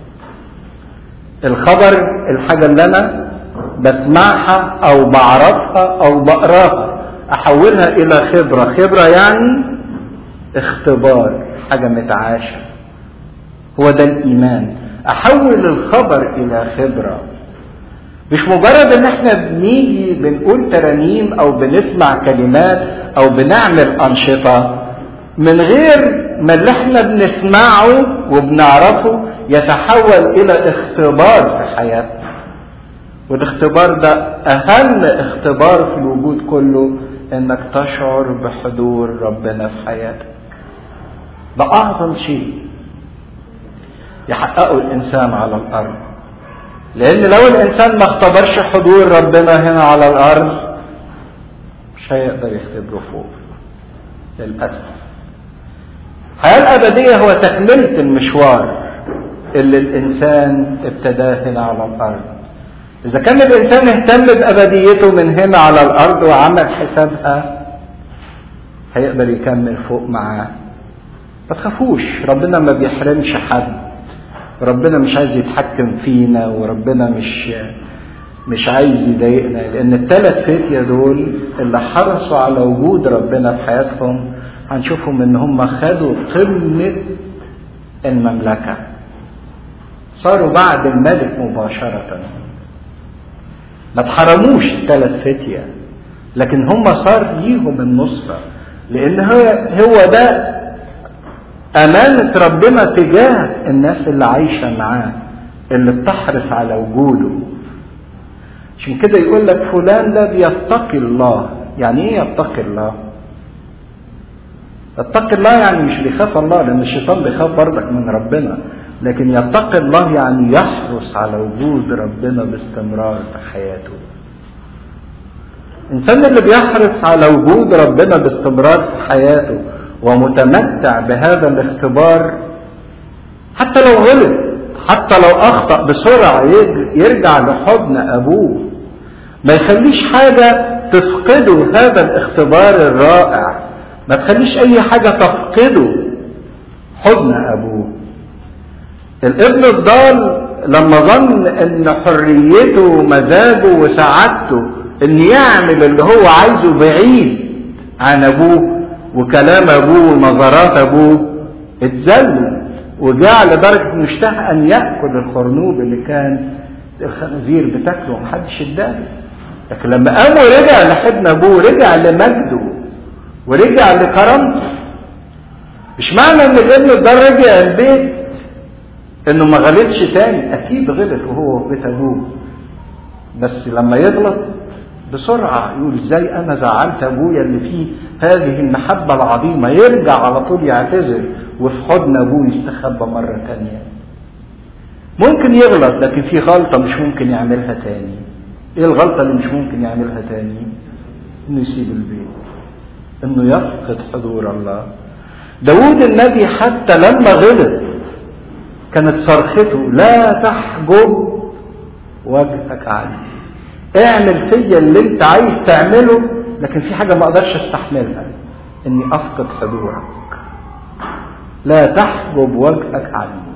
الخبر الحاجه اللي انا بسمعها او بعرفها او بقراها احولها الى خبره خبره يعني اختبار حاجه متعاشه هو ده الإيمان أحول الخبر إلى خبرة مش مجرد ان احنا بنيجي بنقول ترانيم او بنسمع كلمات او بنعمل انشطه من غير ما اللي احنا بنسمعه وبنعرفه يتحول الى اختبار في حياتنا والاختبار ده اهم اختبار في الوجود كله انك تشعر بحضور ربنا في حياتك ده اعظم شيء يحققه الانسان على الارض لان لو الانسان ما اختبرش حضور ربنا هنا على الارض مش هيقدر يختبره فوق للاسف الحياه الابديه هو تكمله المشوار اللي الانسان ابتداه هنا على الارض اذا كان الانسان اهتم بابديته من هنا على الارض وعمل حسابها هيقدر يكمل فوق معاه ما تخافوش ربنا ما بيحرمش حد ربنا مش عايز يتحكم فينا وربنا مش مش عايز يضايقنا لان الثلاث فتية دول اللي حرصوا على وجود ربنا في حياتهم هنشوفهم ان هم خدوا قمة المملكة صاروا بعد الملك مباشرة ما اتحرموش الثلاث فتية لكن هم صار ليهم النصرة لان هو هو ده أمانة ربنا تجاه الناس اللي عايشة معاه اللي بتحرص على وجوده عشان كده يقول لك فلان ده بيتقي الله يعني ايه يتقي الله يتقي الله يعني مش بيخاف الله لان الشيطان بيخاف برضك من ربنا لكن يتقي الله يعني يحرص على وجود ربنا باستمرار في حياته الانسان اللي بيحرص على وجود ربنا باستمرار في حياته ومتمتع بهذا الاختبار حتى لو غلط حتى لو اخطا بسرعه يرجع لحضن ابوه ما يخليش حاجه تفقده هذا الاختبار الرائع ما تخليش اي حاجه تفقده حضن ابوه الابن الضال لما ظن ان حريته ومزاجه وسعادته ان يعمل اللي هو عايزه بعيد عن ابوه وكلام ابوه ونظرات ابوه اتذل وجاء لدرجه انه اشتهى ان ياكل الخرنوب اللي كان الخنازير بتاكله ومحدش اداله لكن لما قام ورجع لحضن ابوه رجع لمجده ورجع لكرامته مش معنى ان الابن ده رجع البيت انه ما غلطش تاني اكيد غلط وهو في بيت ابوه بس لما يغلط بسرعة يقول ازاي انا زعلت ابويا اللي فيه هذه المحبة العظيمة يرجع على طول يعتذر وفي حضن ابوه يستخبى مرة تانية ممكن يغلط لكن في غلطة مش ممكن يعملها تاني ايه الغلطة اللي مش ممكن يعملها تاني انه يسيب البيت انه يفقد حضور الله داود النبي حتى لما غلط كانت صرخته لا تحجب وجهك عني اعمل فيا اللي انت عايز تعمله لكن في حاجة ما اقدرش استحملها اني افقد حضورك لا تحجب وجهك عني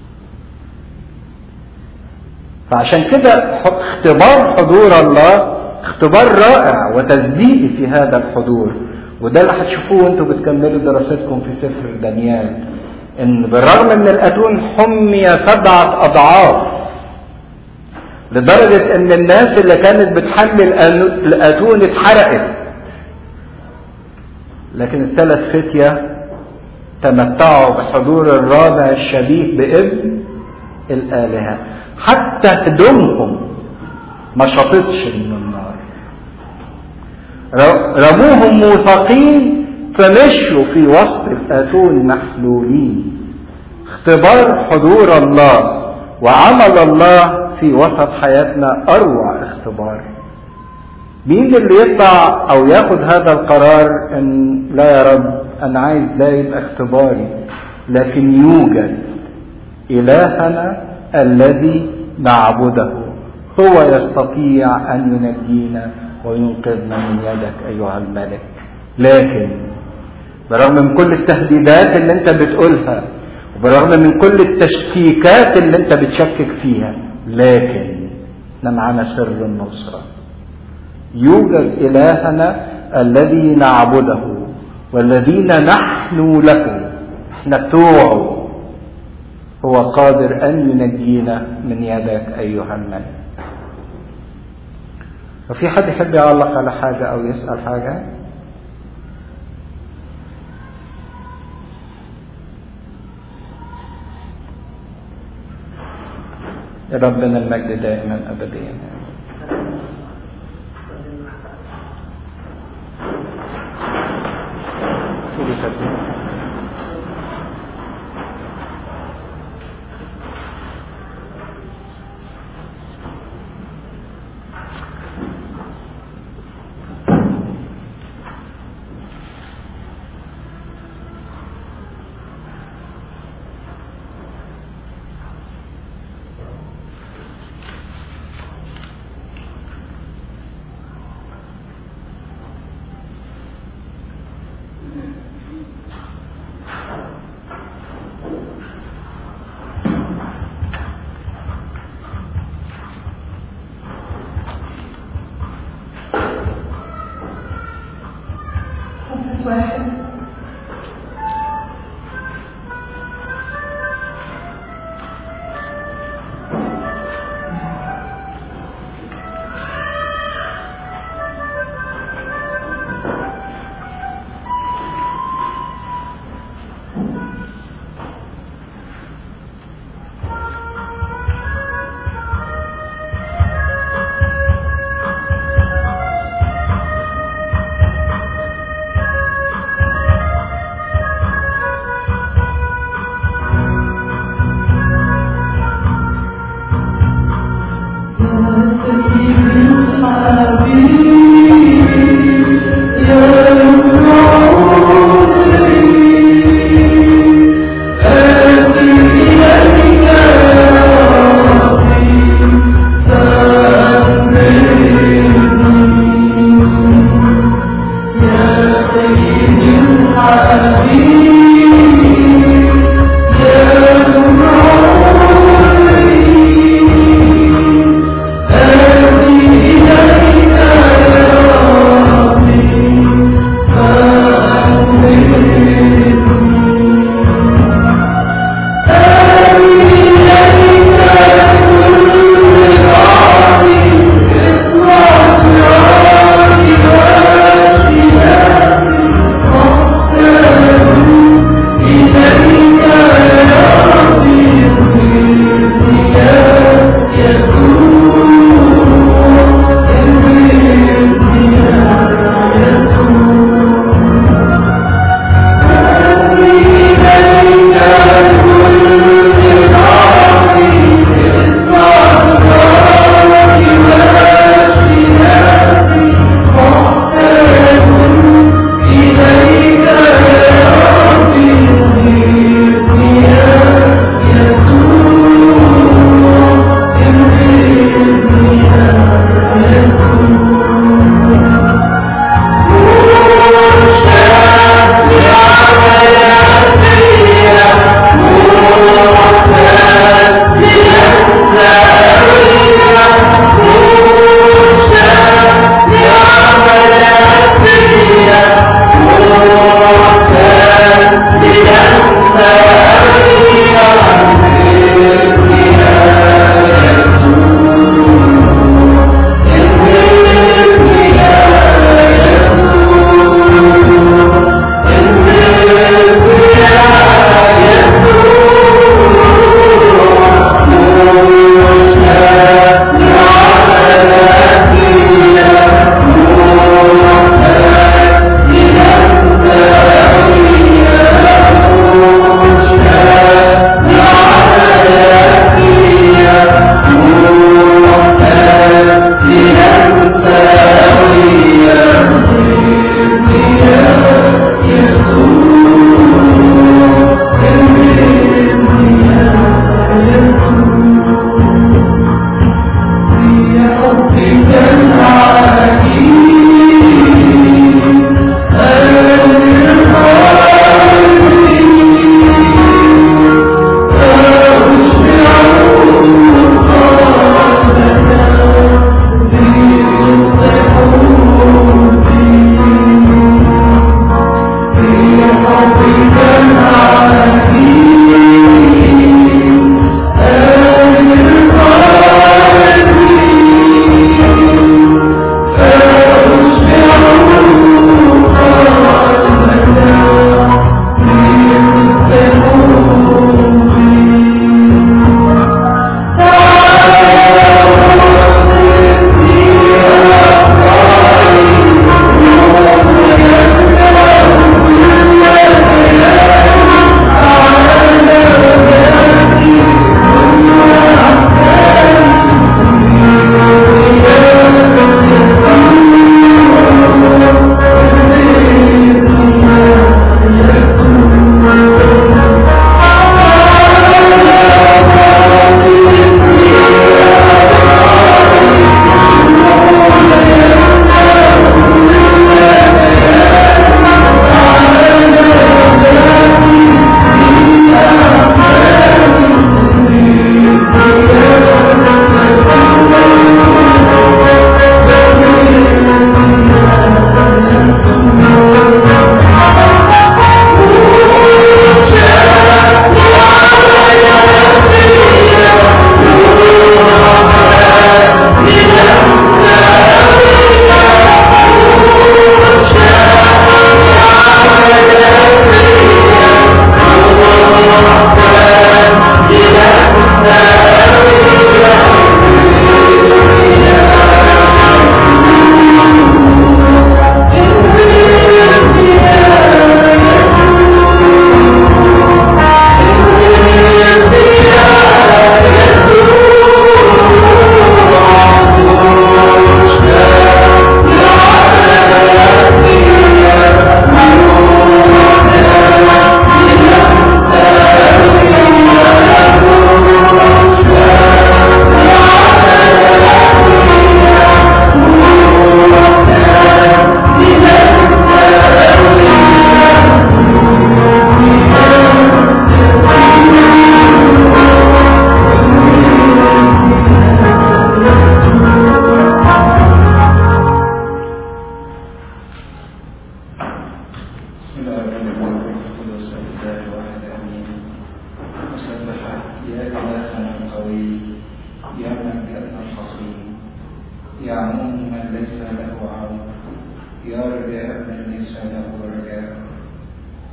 فعشان كده اختبار حضور الله اختبار رائع وتصديقي في هذا الحضور وده اللي هتشوفوه وانتوا بتكملوا دراستكم في سفر دانيال ان بالرغم ان الاتون حمي سبعة اضعاف لدرجة ان الناس اللي كانت بتحمل الاتون اتحرقت لكن الثلاث فتية تمتعوا بحضور الرابع الشبيه بابن الآلهة حتى هدومهم ما شطتش من النار رموهم موثقين فمشوا في وسط الآتون محلولين اختبار حضور الله وعمل الله في وسط حياتنا أروع اختبار مين اللي يطلع أو ياخد هذا القرار إن لا يا رب أنا عايز ده يبقى اختباري لكن يوجد إلهنا الذي نعبده هو يستطيع أن ينجينا وينقذنا من يدك أيها الملك لكن برغم من كل التهديدات اللي انت بتقولها وبرغم من كل التشكيكات اللي انت بتشكك فيها لكن معنا سر النصرة يوجد إلهنا الذي نعبده والذين نحن له احنا بتوعه هو قادر أن ينجينا من يدك أيها الملك وفي حد يحب يعلق على حاجة أو يسأل حاجة ربنا المجد دائما أبديا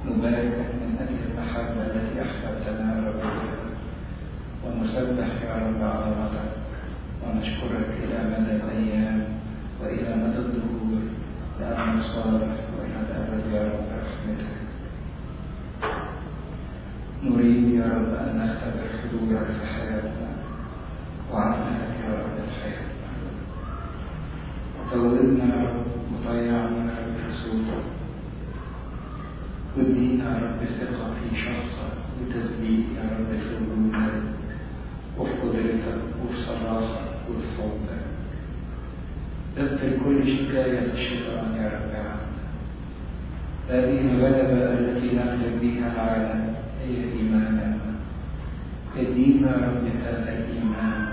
نباركك من أجل المحبة التي أحببتنا يا رب بها ونسبح يا رب عظمتك ونشكرك إلى مدى الأيام وإلى مدى الدهور لأنك صالح وإلى الأبد يا رب رحمتك نريد يا رب أن نختبر حضورك في حياتنا وعملك يا رب في حياتنا وتولدنا يا رب وطيعنا يا رب في صوتك وادينا يا رب ثقة في شخصك وتثبيت يا رب في وجودك وفي قدرتك وفي صلاحك وفي فضلك ابطل كل شكاية الشيطان يا رب عنا هذه الغلبة التي نملك بها العالم هي إيماننا ادينا يا رب هذا الإيمان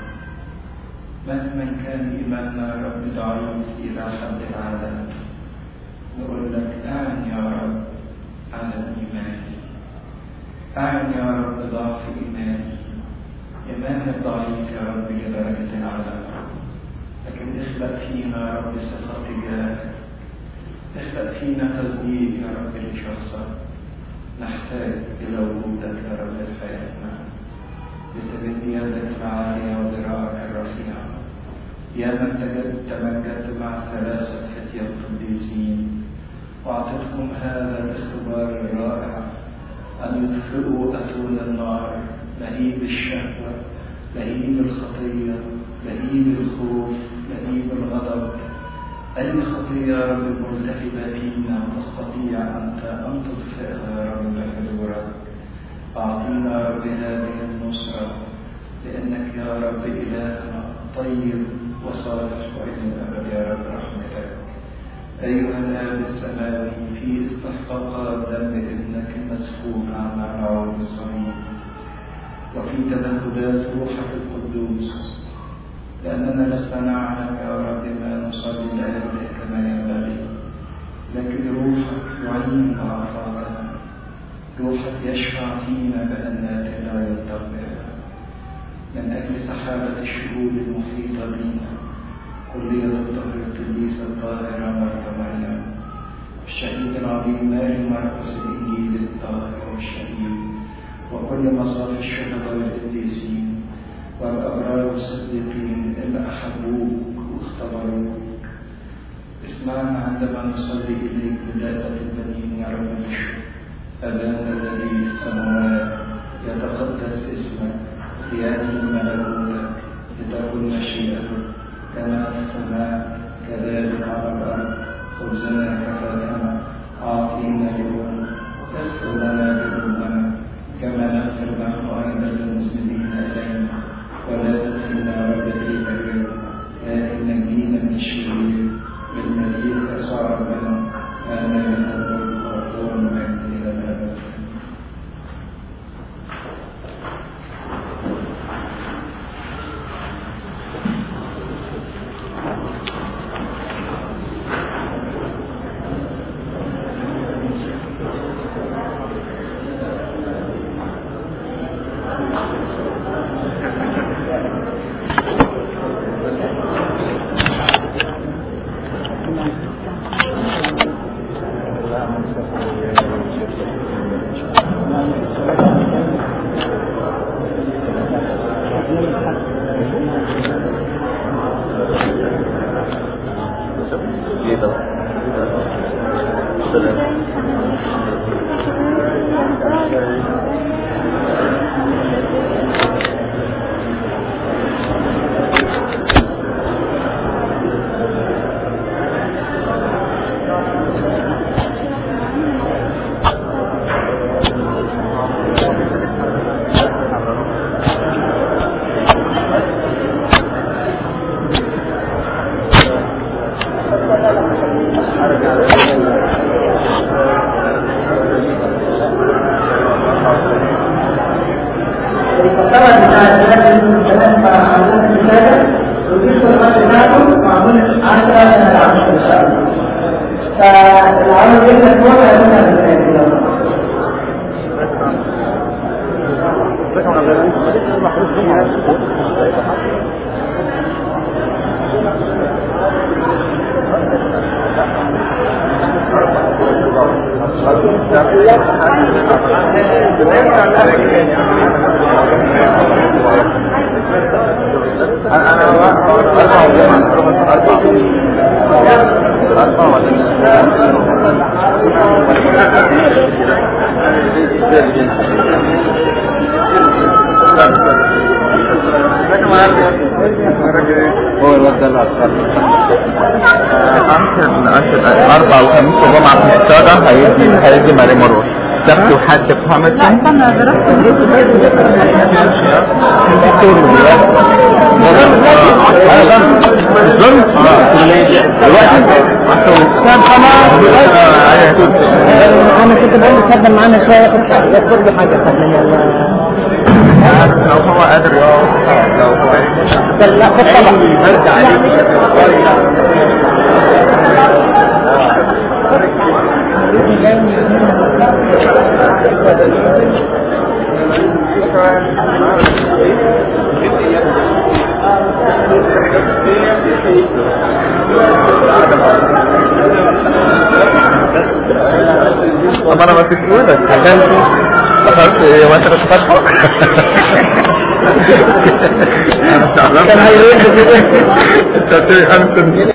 مهما كان إيماننا يا رب ضعيف إلى حد العالم نقول لك أعن يا رب على إيماني أعن يا رب ضعف إيماني إيماني الضعيف يا رب لدرجة العالم لكن اخلق فينا يا رب ثقة تجاهك اخلق فينا تصديق يا رب لشخصك نحتاج إلى وجودك يا رب في حياتنا لتمد يدك العالية وذراعك الرفيعة يا من تمجدت مع ثلاثة فتية قديسين وأعطتهم هذا الاختبار الرائع أن يطفئوا أتون النار لهيب الشهوة لهيب الخطية لهيب الخوف لهيب الغضب أي خطية يا رب مرتكبة فينا تستطيع أنت أن تطفئها يا رب بحضورك أعطينا يا رب هذه النصرة لأنك يا رب إلهنا طيب وصالح وإلى الأبد يا رب رحمتك أيها الآب السماوي في استحقاق دم ابنك المسفوك عن العون الصغير وفي تنهدات روحك القدوس لأننا لسنا نعلم يا رب ما نصلي لأجله كما ينبغي لكن روحك يعين ضعفاتنا روحك يشفع فينا بأنات لا ينطق بها من أجل سحابة الشهود المحيطة بنا كلية الطهر القديسة الطاهرة مرت مريم الشهيد العظيم ماري مرقس الإنجيل الطاهر والشهيد وكل مصاف الشهداء والقديسين والأبرار والصديقين اللي أحبوك واختبروك اسمعنا عندما نصلي إليك بداية البنين يا رب نشكر أبانا الذي في السماوات يتقدس اسمك ليأتي ملكوتك لتكن مشيئتك كما في السماء كذلك على الأرض خبزنا كفافنا أعطينا اليوم اغفر لنا ذنوبنا كما نغفر نحن أيضا للمسلمين إلينا ولا تدخلنا رب في بر لكن نجينا من الشرير بالمسيح يسوع ربنا آمين الملك والقوة والمجد إلى الأبد هو الواد ده اللي أنشد أربع وخميس وجمعة في السادة هيجي هيجي ماري مروس سبت وحد في هاملتون انا كنت بقول له اتفضل معانا شويه ياخد حاجه ياخد له حاجه لو هو قادر لو هو لا خد طبعا طب انا ما تسألك عشان دخلت وانت كنت فاتحه كان هيقول لي كده. انت قلت لي خمسة